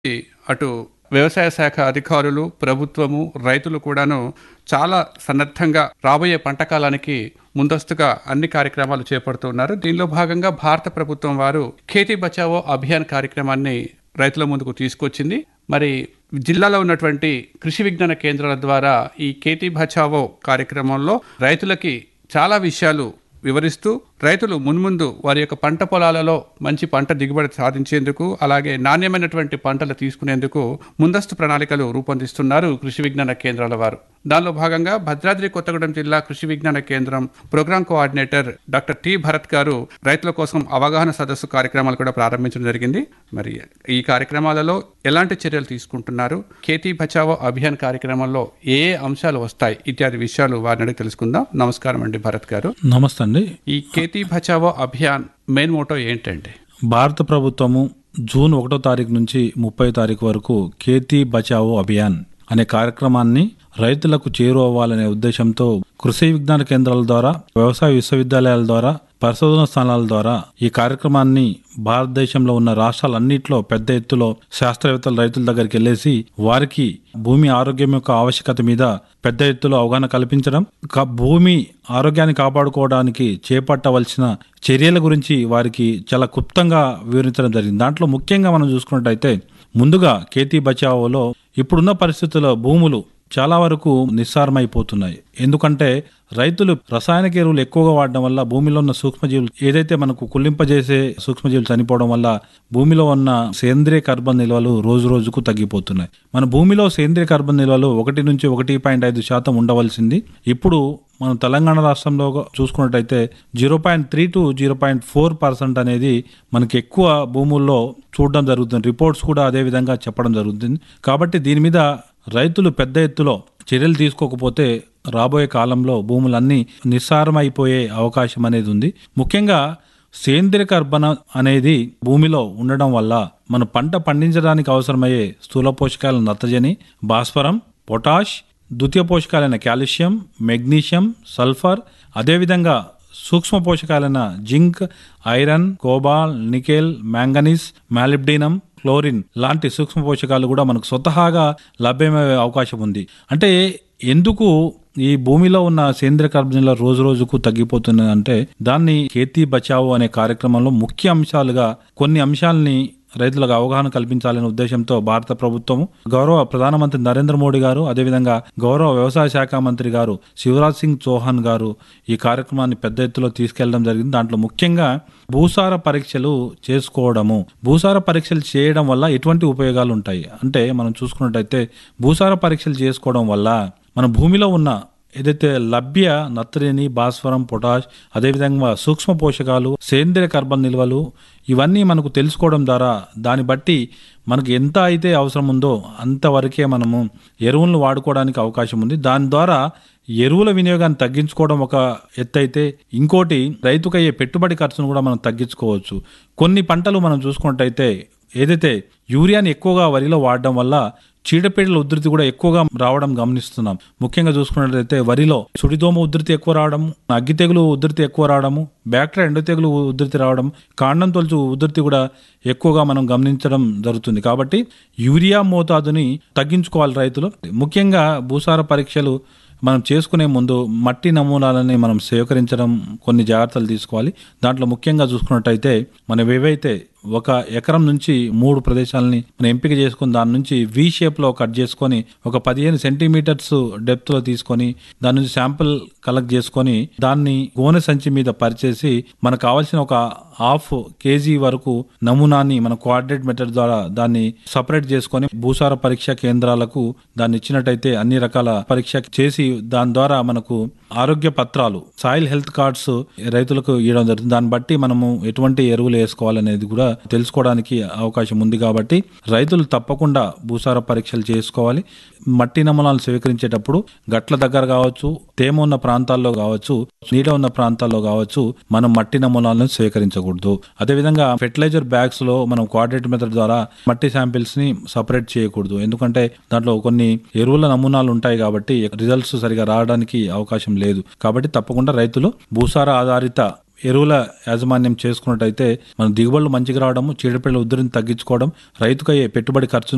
అటు వ్యవసాయ శాఖ అధికారులు ప్రభుత్వము రైతులు కూడాను చాలా సన్నద్ధంగా రాబోయే పంట కాలానికి ముందస్తుగా అన్ని కార్యక్రమాలు చేపడుతున్నారు దీనిలో భాగంగా భారత ప్రభుత్వం వారు ఖేతీ బచావో అభియాన్ కార్యక్రమాన్ని రైతుల ముందుకు తీసుకొచ్చింది మరి జిల్లాలో ఉన్నటువంటి కృషి విజ్ఞాన కేంద్రాల ద్వారా ఈ ఖేతీ బచావో కార్యక్రమంలో రైతులకి చాలా విషయాలు వివరిస్తూ రైతులు మున్ముందు వారి యొక్క పంట పొలాలలో మంచి పంట దిగుబడి సాధించేందుకు అలాగే నాణ్యమైనటువంటి పంటలు తీసుకునేందుకు ముందస్తు ప్రణాళికలు రూపొందిస్తున్నారు కృషి విజ్ఞాన కేంద్రాల వారు దానిలో భాగంగా భద్రాద్రి కొత్తగూడెం జిల్లా కృషి విజ్ఞాన కేంద్రం program coordinator doctor T Bharat garu రైతుల కోసం అవగాహన సదస్సు కార్యక్రమాలు కూడా ప్రారంభించడం జరిగింది మరి ఈ కార్యక్రమాలలో ఎలాంటి చర్యలు తీసుకుంటున్నారు ఖేతీ బచావో అభియాన్ కార్యక్రమంలో ఏ ఏ అంశాలు వస్తాయి ఇత్యాది విషయాలు వారిని అడిగి తెలుసుకుందాం నమస్కారం అండి భరత్ గారు నమస్తే అండి ఈ ఖేతీ బచావో అభియాన్ మెయిన్ మోటో ఏంటండి భారత ప్రభుత్వము జూన్ ఒకటో తారీఖు నుంచి ముప్పై తారీఖు వరకు ఖేతీ బచావో అభియాన్ అనే కార్యక్రమాన్ని రైతులకు చేరువవ్వాలనే ఉద్దేశంతో కృషి విజ్ఞాన కేంద్రాల ద్వారా వ్యవసాయ విశ్వవిద్యాలయాల ద్వారా పరిశోధన స్థానాల ద్వారా ఈ కార్యక్రమాన్ని భారతదేశంలో ఉన్న రాష్ట్రాలన్నింటిలో పెద్ద ఎత్తులో శాస్త్రవేత్తలు రైతుల దగ్గరికి వెళ్ళేసి వారికి భూమి ఆరోగ్యం యొక్క ఆవశ్యకత మీద పెద్ద ఎత్తులో అవగాహన కల్పించడం క- భూమి ఆరోగ్యాన్ని కాపాడుకోవడానికి చేపట్టవలసిన చర్యల గురించి వారికి చాలా క్లుప్తంగా వివరించడం జరిగింది దాంట్లో ముఖ్యంగా మనం చూసుకున్నట్టయితే ముందుగా కేతీ బచావోలో ఇప్పుడున్న పరిస్థితుల్లో భూములు చాలా వరకు నిస్సారమైపోతున్నాయి ఎందుకంటే రైతులు రసాయనిక ఎరువులు ఎక్కువగా వాడడం వల్ల భూమిలో ఉన్న సూక్ష్మజీవులు ఏదైతే మనకు కుళ్ళింపజేసే సూక్ష్మజీవులు చనిపోవడం వల్ల భూమిలో ఉన్న సేంద్రియ కార్బన్ నిల్వలు రోజు రోజుకు తగ్గిపోతున్నాయి మన భూమిలో సేంద్రియ కార్బన్ నిల్వలు ఒకటి నుంచి ఒకటి పాయింట్ ఐదు శాతం ఉండవలసింది ఇప్పుడు మనం తెలంగాణ రాష్ట్రంలో చూసుకున్నట్టయితే zero point three two zero point four percent అనేది మనకి ఎక్కువ భూముల్లో చూడడం జరుగుతుంది రిపోర్ట్స్ కూడా అదే విధంగా చెప్పడం జరుగుతుంది కాబట్టి దీని మీద రైతులు పెద్ద ఎత్తులో చర్యలు తీసుకోకపోతే రాబోయే కాలంలో భూములన్నీ నిస్సారమైపోయే అవకాశం అనేది ఉంది ముఖ్యంగా సేంద్రియ కర్బన అనేది భూమిలో ఉండడం వల్ల మన పంట పండించడానికి అవసరమయ్యే స్థూల పోషకాల నత్రజని భాస్వరం పొటాష్ ద్వితీయ పోషకాలైన కాల్షియం మెగ్నీషియం సల్ఫర్ అదేవిధంగా సూక్ష్మ పోషకాలైన zinc iron cobalt nickel manganese molybdenum chlorine లాంటి సూక్ష్మ పోషకాలు కూడా మనకు స్వతహాగా లభ్యమయ్యే అవకాశం ఉంది అంటే ఎందుకు ఈ భూమిలో ఉన్న సేంద్రియ కార్బన్ల రోజు రోజుకు తగ్గిపోతున్నది అంటే దాన్ని ఖేతీ బచావో అనే కార్యక్రమంలో ముఖ్య అంశాలుగా కొన్ని అంశాలని రైతులకు అవగాహన కల్పించాలనే ఉద్దేశంతో భారత ప్రభుత్వం గౌరవ ప్రధానమంత్రి నరేంద్ర మోడీ గారు అదేవిధంగా గౌరవ వ్యవసాయ శాఖ మంత్రి గారు శివరాజ్ సింగ్ చౌహాన్ గారు ఈ కార్యక్రమాన్ని పెద్ద ఎత్తులో తీసుకెళ్లడం జరిగింది దాంట్లో ముఖ్యంగా భూసార పరీక్షలు చేసుకోవడము భూసార పరీక్షలు చేయడం వల్ల ఎటువంటి ఉపయోగాలు ఉంటాయి అంటే మనం చూసుకున్నట్టయితే భూసార పరీక్షలు చేసుకోవడం వల్ల మన భూమిలో ఉన్న ఏదైతే లభ్య నత్రజని భాస్వరం పొటాష్ అదేవిధంగా సూక్ష్మ పోషకాలు సేంద్రియ కార్బన్ నిల్వలు ఇవన్నీ మనకు తెలుసుకోవడం ద్వారా దాన్ని బట్టి మనకు ఎంత అయితే అవసరం ఉందో అంతవరకే మనము ఎరువులను వాడుకోవడానికి అవకాశం ఉంది దాని ద్వారా ఎరువుల వినియోగాన్ని తగ్గించుకోవడం ఒక ఎత్తు అయితే ఇంకోటి రైతుకయ్యే పెట్టుబడి ఖర్చును కూడా మనం తగ్గించుకోవచ్చు కొన్ని పంటలు మనం చూసుకున్నట్టయితే ఏదైతే యూరియాని ఎక్కువగా వరిలో వాడడం వల్ల చీడపీడల ఉధృతి కూడా ఎక్కువగా రావడం గమనిస్తున్నాం ముఖ్యంగా చూసుకున్నట్లయితే వరిలో సుడిదోమ ఉధృతి ఎక్కువ రావడం అగ్గి తెగులు ఉధృతి ఎక్కువ రావడము బ్యాక్టీరియా ఎండు తెగులు ఉధృతి రావడం కాండం తొలుచు ఉధృతి కూడా ఎక్కువగా మనం గమనించడం జరుగుతుంది కాబట్టి యూరియా మోతాదుని తగ్గించుకోవాలి రైతులు ముఖ్యంగా భూసార పరీక్షలు మనం చేసుకునే ముందు మట్టి నమూనాలని మనం సేకరించడం కొన్ని జాగ్రత్తలు తీసుకోవాలి దాంట్లో ముఖ్యంగా చూసుకున్నట్టయితే మనం ఏవైతే ఒక ఎకరం నుంచి మూడు ప్రదేశాలని మనం ఎంపిక చేసుకుని దాని నుంచి వి షేప్లో కట్ చేసుకొని ఒక పదిహేను సెంటీమీటర్స్ డెప్త్లో తీసుకొని దాని నుంచి శాంపిల్ కలెక్ట్ చేసుకొని దాన్ని గోనె సంచి మీద పరిచేసి మనకు కావాల్సిన ఒక హాఫ్ కేజీ వరకు నమూనాని మన కోఆర్డినేట్ మెథడ్ ద్వారా దాన్ని సపరేట్ చేసుకొని భూసార పరీక్ష కేంద్రాలకు దాన్ని ఇచ్చినట్టయితే అన్ని రకాల పరీక్ష చేసి దాని ద్వారా మనకు ఆరోగ్య పత్రాలు సాయిల్ హెల్త్ కార్డ్స్ రైతులకు ఇవ్వడం జరుగుతుంది దాన్ని బట్టి మనము ఎటువంటి ఎరువులు వేసుకోవాలనేది కూడా తెలుసుకోవడానికి అవకాశం ఉంది కాబట్టి రైతులు తప్పకుండా భూసార పరీక్షలు చేసుకోవాలి మట్టి నమూనాలు స్వీకరించేటప్పుడు గట్ల దగ్గర కావచ్చు తేమ ఉన్న ప్రాంతాల్లో కావచ్చు నీడ ఉన్న ప్రాంతాల్లో కావచ్చు మనం మట్టి నమూనాలను స్వీకరించకూడదు అదేవిధంగా ఫెర్టిలైజర్ బ్యాగ్స్ లో మనం కోఆర్డినేట్ మెథడ్ ద్వారా మట్టి శాంపిల్స్ ని సపరేట్ చేయకూడదు ఎందుకంటే దాంట్లో కొన్ని ఎరువుల నమూనాలు ఉంటాయి కాబట్టి రిజల్ట్స్ సరిగా రావడానికి అవకాశం లేదు కాబట్టి తప్పకుండా రైతులు భూసార ఆధారిత ఎరువుల యాజమాన్యం చేసుకున్నట్టయితే మన దిగుబడులు మంచిగా రావడము చీడపీడల ఉధృతిని తగ్గించుకోవడం రైతుకయ్యే పెట్టుబడి ఖర్చును